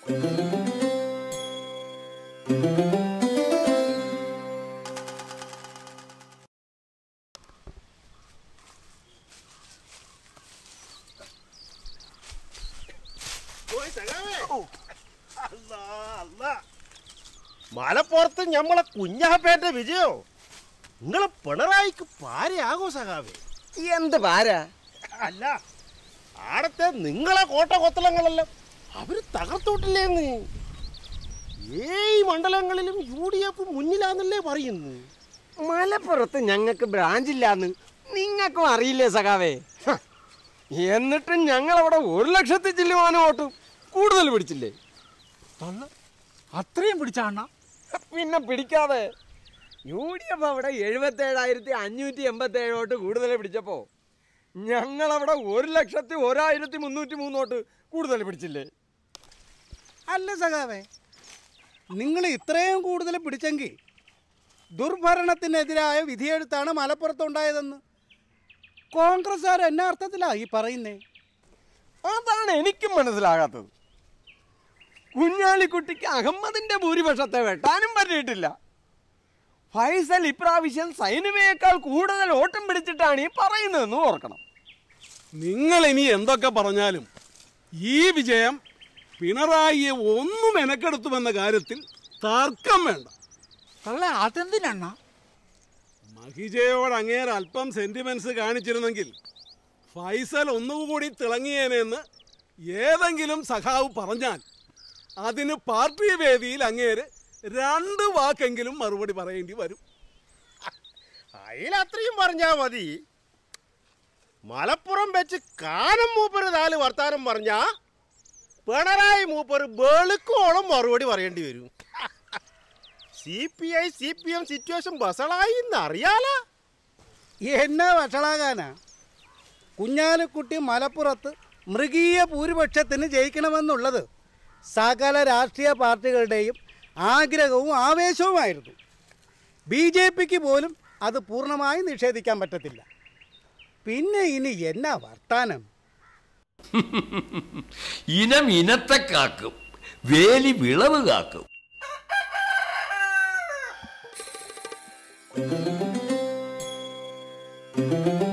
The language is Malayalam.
മലപ്പുറത്ത് ഞമ്മളെ കുഞ്ഞാപ്പേന്റെ വിജയോ നിങ്ങളെ പിണറായിക്ക് പാരയാകോ സഖാവേ എന്ത് പാരാ അല്ല ആടത്തെ നിങ്ങളെ കോട്ട കൊത്തളങ്ങളെല്ലാം അവര് തകർത്തോട്ടില്ലേന്ന് ഏഴ് മണ്ഡലങ്ങളിലും യു ഡി എഫ് മുന്നിലാന്നല്ലേ പറയുന്നു മലപ്പുറത്ത് ഞങ്ങൾക്ക് ബ്രാഞ്ചില്ലാന്ന് നിങ്ങൾക്കും അറിയില്ലേ സഖാവേ ഹ, എന്നിട്ടും ഞങ്ങൾ അവിടെ ഒരു ലക്ഷത്തി ചില്ലുവാനും വോട്ടും കൂടുതൽ പിടിച്ചില്ലേ അത്രയും പിടിച്ചാണ്ണ പിന്നെ പിടിക്കാതെ യു ഡി എഫ് അവിടെ എഴുപത്തേഴായിരത്തി അഞ്ഞൂറ്റി എൺപത്തി ഏഴ് വോട്ട് കൂടുതൽ പിടിച്ചപ്പോ ഞങ്ങളവിടെ ഒരു ലക്ഷത്തി ഒരായിരത്തി മുന്നൂറ്റി മൂന്ന് വോട്ട് കൂടുതൽ പിടിച്ചില്ലേ അല്ല സഖാവേ നിങ്ങൾ ഇത്രയും കൂടുതൽ പിടിച്ചെങ്കിൽ ദുർഭരണത്തിനെതിരായ വിധിയെഴുത്താണ് മലപ്പുറത്തുണ്ടായതെന്ന് കോൺഗ്രസ്സുകാർ എന്നാ അർത്ഥത്തിലാ ഈ പറയുന്നേ അതാണ് എനിക്കും മനസ്സിലാകാത്തത് കുഞ്ഞാലിക്കുട്ടിക്ക് അഹമ്മദിന്റെ ഭൂരിപക്ഷത്തെ വെട്ടാനും പറ്റിയിട്ടില്ല ഫൈസൽ ഇപ്രാവശ്യം സൈനികയേക്കാൾ കൂടുതൽ ഓട്ടം പിടിച്ചിട്ടാണ് ഈ പറയുന്നതെന്ന് ഓർക്കണം നിങ്ങൾ ഇനി എന്തൊക്കെ പറഞ്ഞാലും ഈ വിജയം പിണറായിയെ ഒന്നും മെനക്കെടുത്തുമെന്ന കാര്യത്തിൽ തർക്കം വേണ്ട അല്ല അതെന്തിനാണ്ണ മഹിജയോട് അങ്ങേറെ അല്പം സെന്റിമെന്റ്സ് കാണിച്ചിരുന്നെങ്കിൽ ഫൈസൽ ഒന്നുകൂടി തിളങ്ങിയേനെന്ന് ഏതെങ്കിലും സഖാവ് പറഞ്ഞാൽ അതിന് പാർട്ടി വേദിയിൽ അങ്ങേര് രണ്ട് വാക്കെങ്കിലും മറുപടി പറയേണ്ടി വരും അതിലത്രയും പറഞ്ഞാ മതി മലപ്പുറം വെച്ച് കാനം മൂപ്പര് നാല് വർത്താനം പറഞ്ഞാ പിണറായി മൂപ്പര് വെളുക്കോളം മറുപടി പറയേണ്ടി വരും C P I C P M situation ബസളായി എന്നറിയാലോ എന്നാ വഷളാകാനാ കുഞ്ഞാലിക്കുട്ടി മലപ്പുറത്ത് മൃഗീയ ഭൂരിപക്ഷത്തിന് ജയിക്കണമെന്നുള്ളത് സകല രാഷ്ട്രീയ പാർട്ടികളുടെയും ആഗ്രഹവും ആവേശവുമായിരുന്നു ബി ജെ പിക്ക് പോലും അത് പൂർണ്ണമായി നിഷേധിക്കാൻ പറ്റത്തില്ല പിന്നെ ഇനി എന്നാ വർത്താനം ഇനം ഇനത്തെ കാക്കും വേലി വിളവ് കാക്കും ആ